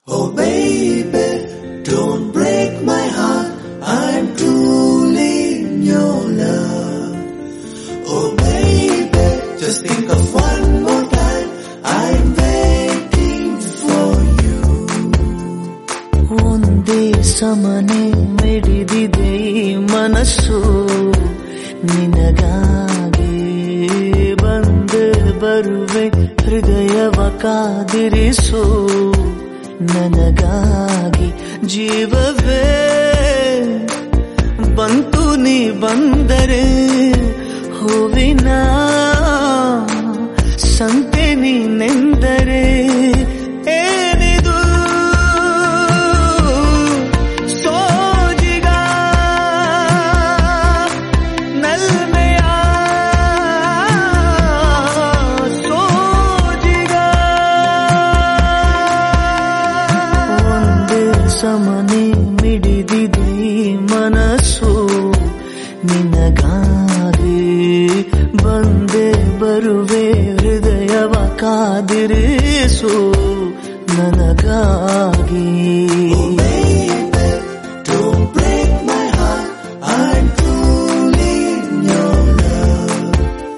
Oh baby, don't break my heart. I'm truly in your love. Oh baby, just think of one more time. I'm waiting for you. ಒಂದೇ ಸಮನೆ ಮಿಡಿದಿದೆ ಈ ಮನಸ್ಸು ನಿನಗಾಗಿ ಬಂದೆ ಬರುವೆ ಹೃದಯವ ಕಾದಿರಿಸು ನನಗಾಗಿ ಜೀವವೇ ಬಂತು ನೀ ಬಂದರೆ ಹೂವಿನ ಸಂತೆ ನೀನೆಂದರೆ ಏನಿದು ಸೋಜಿಗ ನಲ್ಮೆಯ ಸೋಜಿಗ ಒಂದೇ ಸಮನೆ ಮಿಡಿದಿದೆ ಈ ಮನಸ್ಸು ನಿನಗಾಗಿ ಬಂದೆ ಬರುವೆ ಹೃದಯವ ಕಾದಿರಿಸು ನನಗಾಗಿ Oh baby, don't break my heart. I'm truly in your love.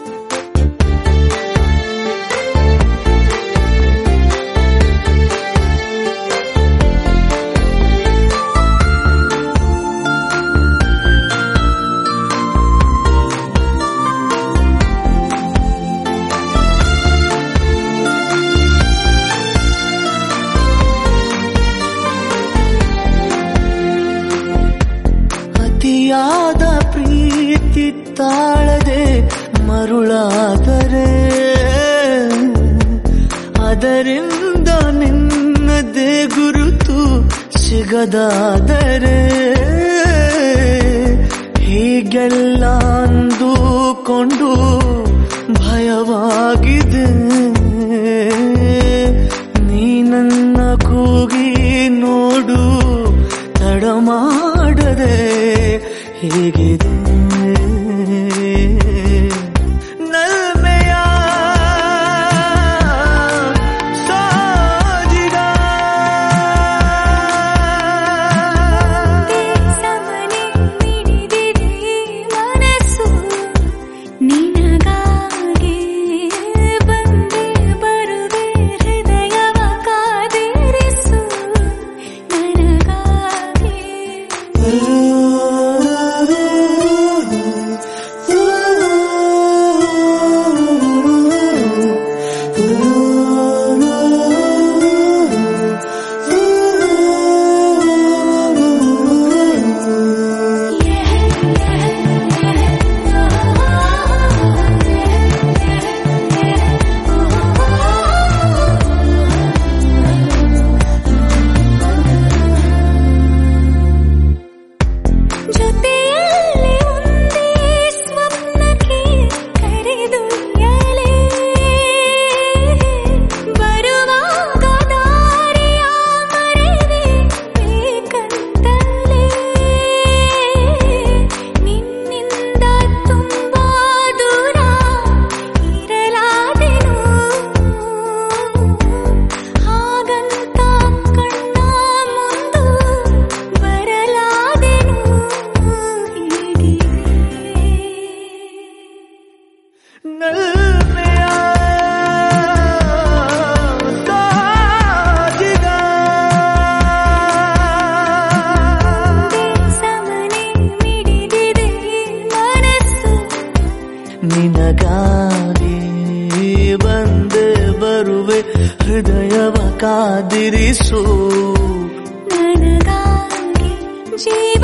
ಅತಿಯಾದ ಪ್ರೀತಿ ತಾಳದೆ ಮರುಳಾದರೆ ಅದರಿಂದ ನಿನ್ನದೇ ಗುರುತು ಸಿಗದಾದರೆ ಹೀಗೆಲ್ಲ ಅಂದುಕೊಂಡು ಭಯವಾಗಿದೆ ನೀ ನನ್ನ ಕೂಗಿ ನೋಡು ತಡ ಮಾಡದೆ ಹೇಗಿದೆ ನಲ್ಮೆಯ ಸಾಜಿಗ ಸಮನೆ ಮಿಡಿದಿದೆ ಮನಸ್ಸು ನಿನಗಾಗಿ ಬಂದೆ ಬರುವೆ ಹೃದಯವ ಕಾದಿರಿಸು ನನಗಾಗಿ ಜೊತೆಯಲ್ಲಿ ಒಂದೇ ಸ್ವಪ್ನಕ್ಕೆ ಕರೆದೊಯ್ಯಲೇ ಬರುವಾಗ ದಾರಿಯ ಮರೆವೆ ಬೇಕಂತಲೇ ನಿನ್ನಿಂದ ತುಂಬಾ ದೂರ ಇರಲಾದೆನು ಹಾಗಂತ ಕಣ್ಣ ಮುಂದು ಬರಲಾದೆನು ಹೀಗೆ ನಲ್ಮೆಯ ಸಾಜಿಗ ಸಮನೆ ಮಿಡಿದಿದೆ ಮನಸ್ಸು ನಿನಗಾಗಿ ಬಂದೆ ಬರುವೆ ಹೃದಯವ ಕಾದಿರಿಸು ನನಗಾಗಿ ಜೀವ